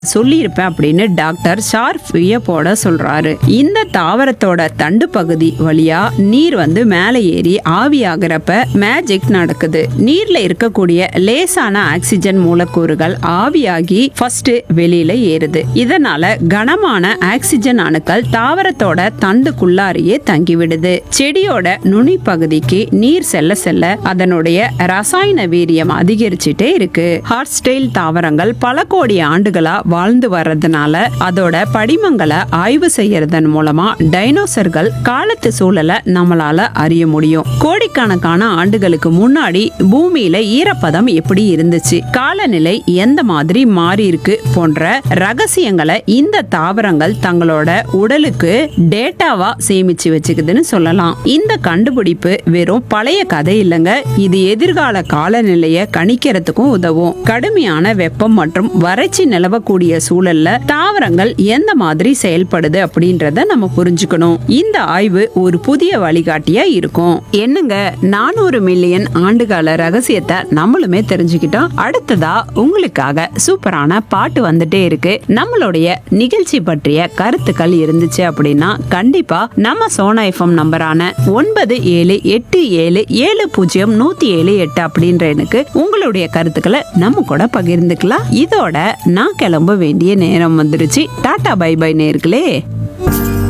சொல்லியிருப்பேன் அப்படின்னு doctor sharp வியப்போட சொல்றாரு இந்த தாவரத்தோட தண்டு பகுதி வழியா நீர் வந்து மேலே ஏறி ஆவியாகிறப்ப மேஜிக் நடக்குது நீர்ல இருக்கக்கூடிய லேசான ஆக்சிஜன் மூலக்கூறுகள் ஆவியாகி ஃபர்ஸ்ட் வெளியில ஏறுது இதனால கனமான ஆக்சிஜன் அணுக்கள் தாவரத்தோட தண்டுக்குள்ளாரியே தங்கிவிடுது செடியோட நுனி பகுதிக்கு நீர் செல்ல செல்ல அதனுடைய ரசாயன வீரியம் அதிகரிச்சுட்டே இருக்கு ஹார்ஸ்டெயில் தாவரங்கள் பல கோடி ஆண்டுகளா வாழ்ந்து வர்றதுனால அதோட படிமங்களை ஆய்வு செய்யறதன் மூலமா டைனோசர்கள் காலத்து சூழலை நம்மளால அறிய முடியும் கோடிக்கணக்கான ஆண்டுகளுக்கு முன்னாடி பூமியில ஈரப்பதம் எப்படி இருந்துச்சு காலநிலை எந்த மாதிரி மாறி இருக்கு போன்ற ரகசியங்களை இந்த தாவரங்கள் தங்களோட உடலுக்கு டேட்டாவா சேமிச்சு வச்சுக்குதுன்னு சொல்லலாம் இந்த கண்டுபிடிப்பு வெறும் பழைய கதை இல்லைங்க இது எதிர்கால காலநிலையை கணிக்கிறதுக்கும் உதவும் கடுமையான வெப்பம் மற்றும் வறட்சி நிலவக்கூடிய சூழல்ல தாவரங்கள் எந்த மாதிரி செயல்படுது அப்படின்றத நம்ம புரிஞ்சுக்கணும் இந்த ஆய்வு ஒரு புதிய வழிகாட்டியா இருக்கும் என்னங்க நானூறு மில்லியன் ஆண்டுகால ரகசியத்தை நம்மளுமே தெரிஞ்சுக்கிட்டோம் அடுத்ததா உங்களுக்காக சூப்பரான பாட்டு வந்துட்டே இருக்கு நம்மளுடைய நிகழ்ச்சி பற்றிய கருத்துக்கள் இருந்துச்சு அப்படின்னா கண்டிப்பா நம்ம சோனா எஃப்எம் நம்பரான ஒன்பது ஏழு எட்டு ஏழு ஏழு பூஜ்ஜியம் நூத்தி ஏழு எட்டு அப்படின்ற எனக்கு உங்களுடைய கருத்துக்களை நம்ம கூட பகிர்ந்துக்கலாம் இதோட நான் கிளம்ப வேண்டிய நேரம் வந்துருச்சு டாடா பை பை நேர்களே